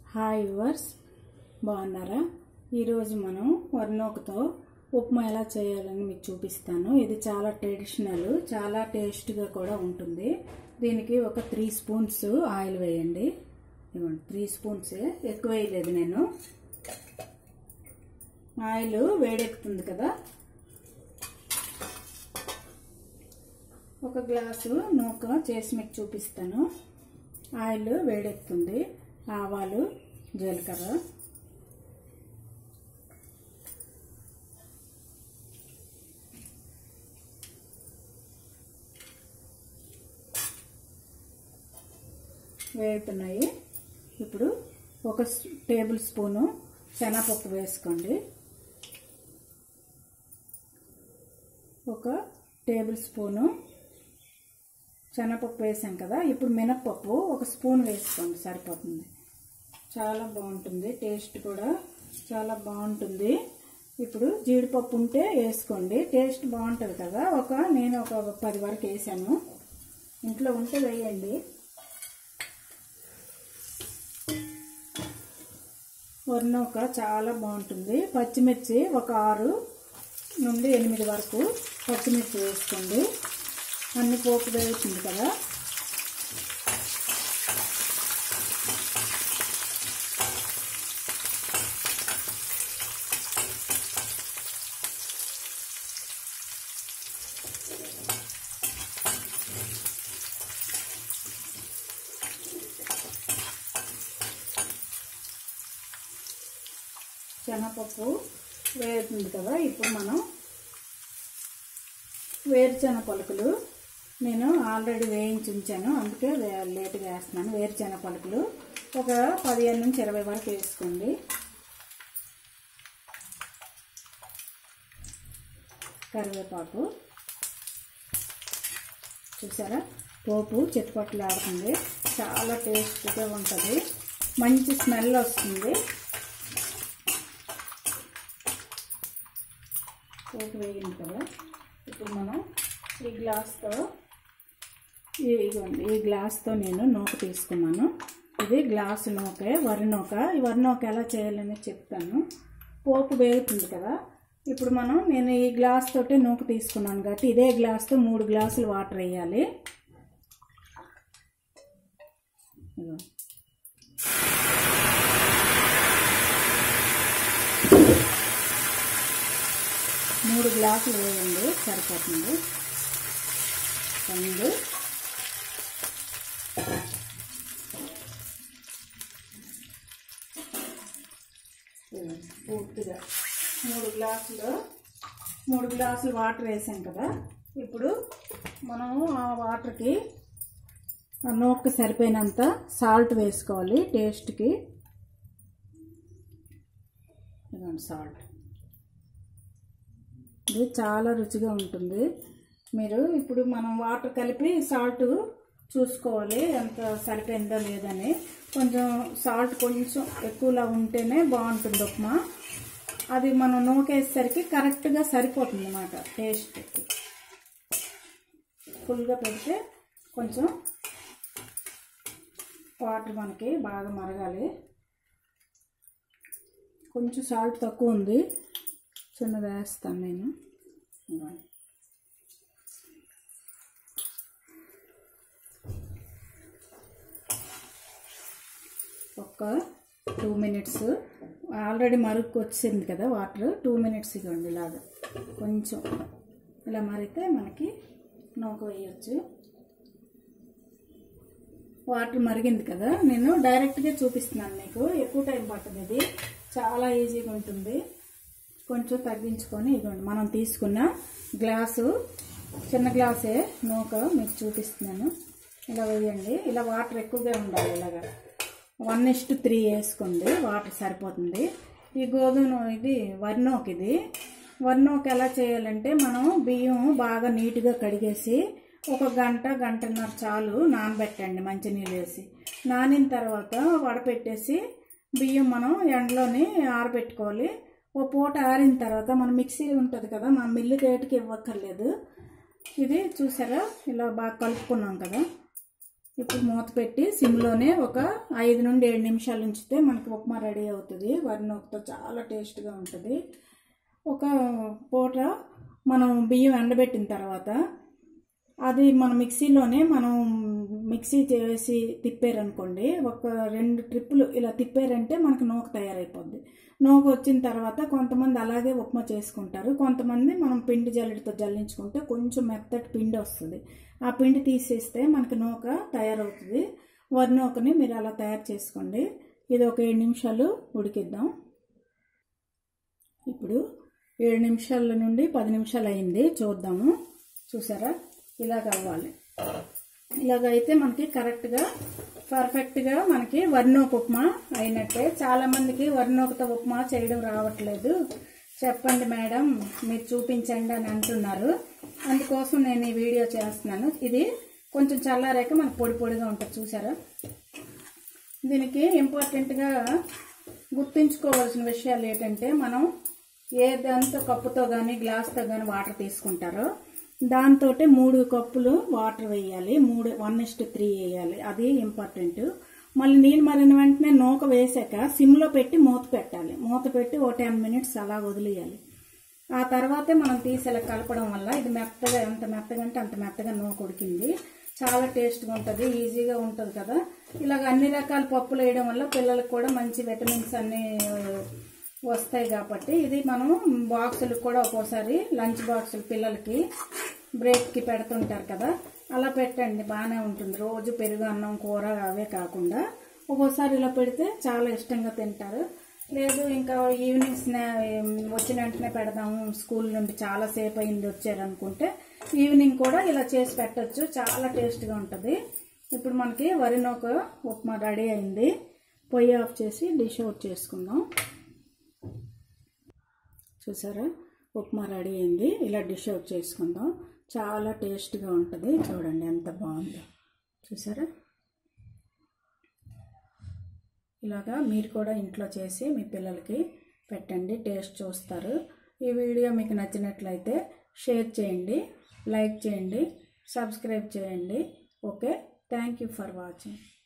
hi yours బాగున్నారా ఈరోజు మనం వర్ణోకతో ఉప్మా ఎలా చేయాలని మీకు చూపిస్తాను ఇది చాలా ట్రెడిషనల్ చాలా టేస్ట్గా కూడా ఉంటుంది దీనికి ఒక త్రీ స్పూన్స్ ఆయిల్ వేయండి ఇవ్వండి త్రీ స్పూన్స్ ఎక్కువ వేయలేదు నేను ఆయిల్ వేడెక్కుతుంది కదా ఒక గ్లాసు నూక చేసి మీకు చూపిస్తాను ఆయిల్ వేడెక్కుతుంది ఆవాలు జీలకర్ర వేగుతున్నాయి ఇప్పుడు ఒక టేబుల్ స్పూను శనగపప్పు వేసుకోండి ఒక టేబుల్ స్పూను శనగపప్పు వేసాం కదా ఇప్పుడు మినప్పప్పు ఒక స్పూన్ వేసుకోండి సరిపోతుంది చాలా బాగుంటుంది టేస్ట్ కూడా చాలా బాగుంటుంది ఇప్పుడు జీడిపప్పు ఉంటే వేసుకోండి టేస్ట్ బాగుంటుంది కదా ఒక నేను ఒక పది వరకు వేసాను ఇంట్లో ఉంటే వేయండి వర్ణోక చాలా బాగుంటుంది పచ్చిమిర్చి ఒక ఆరు నుండి ఎనిమిది వరకు పచ్చిమిర్చి వేసుకోండి అన్ని పోపు వేస్తుంది కదా శనగపప్పు వేగుతుంది కదా ఇప్పుడు మనం వేరుశెనగ పలుకులు నేను ఆల్రెడీ వేయించి ఉంచాను అందుకే లేట్గా వేస్తున్నాను వేరుశెనగ పలుకులు ఒక పదిహేను నుంచి ఇరవై వరకు వేసుకోండి కరివేపాకు చూసారా పోపు చిట్టుపట్లు ఆడుతుంది చాలా టేస్ట్గా ఉంటుంది మంచి స్మెల్ వస్తుంది పోపు వేగింది కదా ఇప్పుడు మనం ఈ గ్లాస్తో ఇదిగోండి ఈ గ్లాస్తో నేను నూక తీసుకున్నాను ఇది గ్లాసు నూకే వరి నూక ఈ వరి నూక ఎలా చేయాలని చెప్తాను పోపు వేగుతుంది కదా ఇప్పుడు మనం నేను ఈ గ్లాస్ తోటి నూక తీసుకున్నాను కాబట్టి ఇదే గ్లాస్తో మూడు గ్లాసులు వాటర్ వేయాలి మూడు గ్లాసులు వేయండి సరిపోతుంది రెండు పూర్తిగా మూడు గ్లాసులు మూడు గ్లాసులు వాటర్ వేసాం కదా ఇప్పుడు మనము ఆ వాటర్కి నూక సరిపోయినంత సాల్ట్ వేసుకోవాలి టేస్ట్కి ఇదండి సాల్ట్ ఇది చాలా రుచిగా ఉంటుంది మీరు ఇప్పుడు మనం వాటర్ కలిపి సాల్ట్ చూసుకోవాలి ఎంత సరిపోయిందో లేదని కొంచెం సాల్ట్ కొంచెం ఎక్కువలా ఉంటేనే బాగుంటుంది ఉప్మా అది మనం నూకేసరికి కరెక్ట్గా సరిపోతుంది అన్నమాట టేస్ట్ ఫుల్గా పెడితే కొంచెం వాటర్ మనకి బాగా మరగాలి కొంచెం సాల్ట్ తక్కువ ఉంది చిన్నది వేస్తాను నేను ఒక్క టూ మినిట్స్ ఆల్రెడీ మరుగుకు వచ్చింది కదా వాటర్ టూ మినిట్స్ ఇవ్వండి ఇలాగా కొంచెం ఇలా మరిగితే మనకి నూక వేయచ్చు వాటర్ మరిగింది కదా నేను డైరెక్ట్గా చూపిస్తున్నాను మీకు ఎక్కువ టైం పట్టదు ఇది చాలా ఈజీగా ఉంటుంది కొంచెం తగ్గించుకొని ఇదిగోండి మనం తీసుకున్న గ్లాసు చిన్న గ్లాసే నూక మీకు చూపిస్తున్నాను ఇలా వేయండి ఇలా వాటర్ ఎక్కువగా ఉండాలి ఇలాగా వన్ ఇస్ట్ త్రీ వేసుకోండి వాటర్ సరిపోతుంది ఈ గోధుమ ఇది వర్ణోక్ ఇది వర్ణోక్ ఎలా చేయాలంటే మనం బియ్యం బాగా నీట్గా కడిగేసి ఒక గంట గంటన్నర చాలు నానబెట్టండి మంచినీళ్ళు వేసి నానిన తర్వాత వడపెట్టేసి బియ్యం మనం ఎండలోని ఆరబెట్టుకోవాలి ఓ పూట ఆరిన తర్వాత మన మిక్సీ ఉంటుంది కదా మన మిల్లు రేటుకి ఇవ్వక్కర్లేదు ఇది చూసారా ఇలా బాగా కలుపుకున్నాం కదా ఇప్పుడు మూత పెట్టి సిమ్లోనే ఒక ఐదు నుండి ఏడు నిమిషాలు ఉంచితే మనకి ఉప్మా రెడీ అవుతుంది వరినొకతో చాలా టేస్ట్గా ఉంటుంది ఒక పూట మనం బియ్యం ఎండబెట్టిన తర్వాత అది మన మిక్సీలోనే మనం మిక్సీ చేసి తిప్పారనుకోండి ఒక రెండు ట్రిప్పులు ఇలా తిప్పారంటే మనకు నూక తయారైపోద్ది నూక వచ్చిన తర్వాత కొంతమంది అలాగే ఉప్మా చేసుకుంటారు కొంతమంది మనం పిండి జల్లెడతో జల్లించుకుంటే కొంచెం మెత్తటి పిండి వస్తుంది ఆ పిండి తీసేస్తే మనకి నూక తయారవుతుంది వరి నూకని మీరు అలా తయారు చేసుకోండి ఇది ఒక ఏడు నిమిషాలు ఉడికిద్దాం ఇప్పుడు ఏడు నిమిషాల నుండి పది నిమిషాలు అయింది చూద్దాము చూసారా ఇలాగ అవ్వాలి ఇలాగైతే మనకి కరెక్ట్గా పర్ఫెక్ట్గా మనకి వర్ణోక ఉప్మా అయినట్టే చాలామందికి వర్ణోకత ఉప్మా చేయడం రావట్లేదు చెప్పండి మేడం మీరు చూపించండి అని అంటున్నారు అందుకోసం నేను ఈ వీడియో చేస్తున్నాను ఇది కొంచెం చల్లారాక మనకు పొడి పొడిగా ఉంటుంది చూసారా దీనికి ఇంపార్టెంట్గా గుర్తుంచుకోవాల్సిన విషయాలు ఏంటంటే మనం ఏదంతా కప్పుతో కానీ గ్లాస్తో కానీ వాటర్ తీసుకుంటారో దాంతో మూడు కప్పులు వాటర్ వేయాలి మూడు వన్ ఇస్ట్ త్రీ వేయాలి అది ఇంపార్టెంట్ మళ్ళీ నీళ్ళు మరిన వెంటనే నూక వేసాక సిమ్లో పెట్టి మూత పెట్టాలి మూత పెట్టి ఓ టెన్ మినిట్స్ అలా వదిలేయాలి ఆ తర్వాతే మనం తీసి ఇలా కలపడం వల్ల ఇది మెత్తగా ఎంత మెత్తగా అంటే అంత మెత్తగా నూక ఉడికింది చాలా టేస్ట్గా ఉంటుంది ఈజీగా ఉంటుంది కదా ఇలాగ అన్ని రకాల పప్పులు వేయడం వల్ల పిల్లలకు కూడా మంచి విటమిన్స్ అన్ని వస్తాయి కాబట్టి ఇది మనం బాక్సులకు కూడా ఒక్కోసారి లంచ్ బాక్సులు పిల్లలకి బ్రేక్కి పెడుతుంటారు కదా అలా పెట్టండి బాగానే ఉంటుంది రోజు పెరుగు అన్నం కూర అవే కాకుండా ఒక్కోసారి ఇలా పెడితే చాలా ఇష్టంగా తింటారు లేదు ఇంకా ఈవినింగ్ స్నా వచ్చిన వెంటనే పెడదాము స్కూల్ నుండి చాలా సేపు అయింది వచ్చారనుకుంటే ఈవినింగ్ కూడా ఇలా చేసి పెట్టచ్చు చాలా టేస్ట్గా ఉంటుంది ఇప్పుడు మనకి వరినొక ఉప్మా రెడీ అయింది పొయ్యి ఆఫ్ చేసి డిష్ అవుట్ చేసుకుందాం చూసారా ఉప్మా రెడీ అయింది ఇలా డిష్ అవుట్ చేసుకుందాం చాలా టేస్ట్గా ఉంటుంది చూడండి ఎంత బాగుందో చూసారా ఇలాగా మీరు కూడా ఇంట్లో చేసి మీ పిల్లలకి పెట్టండి టేస్ట్ చూస్తారు ఈ వీడియో మీకు నచ్చినట్లయితే షేర్ చేయండి లైక్ చేయండి సబ్స్క్రైబ్ చేయండి okay thank you for watching